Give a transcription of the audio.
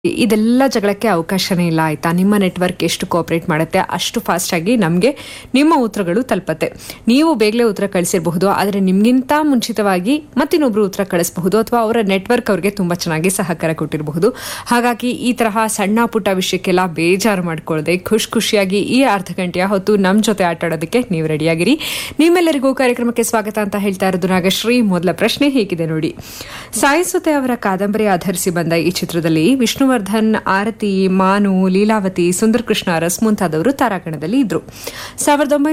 ಇದೆಲ್ಲ ಜಗಳಕ್ಕೆ ಅವಕಾಶನೇ ಇಲ್ಲ ಆಯ್ತಾ ನಿಮ್ಮ ನೆಟ್ವರ್ಕ್ ಎಷ್ಟು ಕೋಆಪರೇಟ್ ಮಾಡುತ್ತೆ ಅಷ್ಟು ಫಾಸ್ಟ್ ಆಗಿ ನಮಗೆ ನಿಮ್ಮ ಉತ್ತರಗಳು ತಲುಪತ್ತೆ ನೀವು ಬೇಗನೆ ಉತ್ತರ ಕಳಿಸಿರಬಹುದು ಆದರೆ ನಿಮ್ಗಿಂತ ಮುಂಚಿತವಾಗಿ ಮತ್ತಿನ್ನೊಬ್ರು ಉತ್ತರ ಕಳಿಸಬಹುದು ಅಥವಾ ಅವರ ನೆಟ್ವರ್ಕ್ ಅವರಿಗೆ ತುಂಬಾ ಚೆನ್ನಾಗಿ ಸಹಕಾರ ಕೊಟ್ಟಿರಬಹುದು ಹಾಗಾಗಿ ಈ ತರಹ ಸಣ್ಣ ಪುಟ್ಟ ವಿಷಯಕ್ಕೆಲ್ಲ ಬೇಜಾರು ಮಾಡ್ಕೊಳ್ಳದೆ ಖುಷಿ ಖುಷಿಯಾಗಿ ಈ ಅರ್ಧ ಗಂಟೆಯ ಹೊತ್ತು ನಮ್ಮ ಜೊತೆ ಆಟ ಆಡೋದಕ್ಕೆ ನೀವು ರೆಡಿಯಾಗಿರಿ ನಿಮ್ಮೆಲ್ಲರಿಗೂ ಕಾರ್ಯಕ್ರಮಕ್ಕೆ ಸ್ವಾಗತ ಅಂತ ಹೇಳ್ತಾ ಇರೋದು ನಾಗಶ್ರೀ ಮೊದಲ ಪ್ರಶ್ನೆ ಹೇಗಿದೆ ನೋಡಿ ಸಾಯಿಸುತ್ತೆ ಅವರ ಕಾದಂಬರಿ ಆಧರಿಸಿ ಬಂದ ಈ ಚಿತ್ರದಲ್ಲಿ ವಿಷ್ಣುವರ್ಧನ್ ಆರತಿ ಮಾನು ಲೀಲಾವತಿ ಸುಂದರ್ ಕೃಷ್ಣ ಅರಸ್ ಮುಂತಾದವರು ತಾರಾಗಣದಲ್ಲಿ ಇದ್ರು ಸಾವಿರದ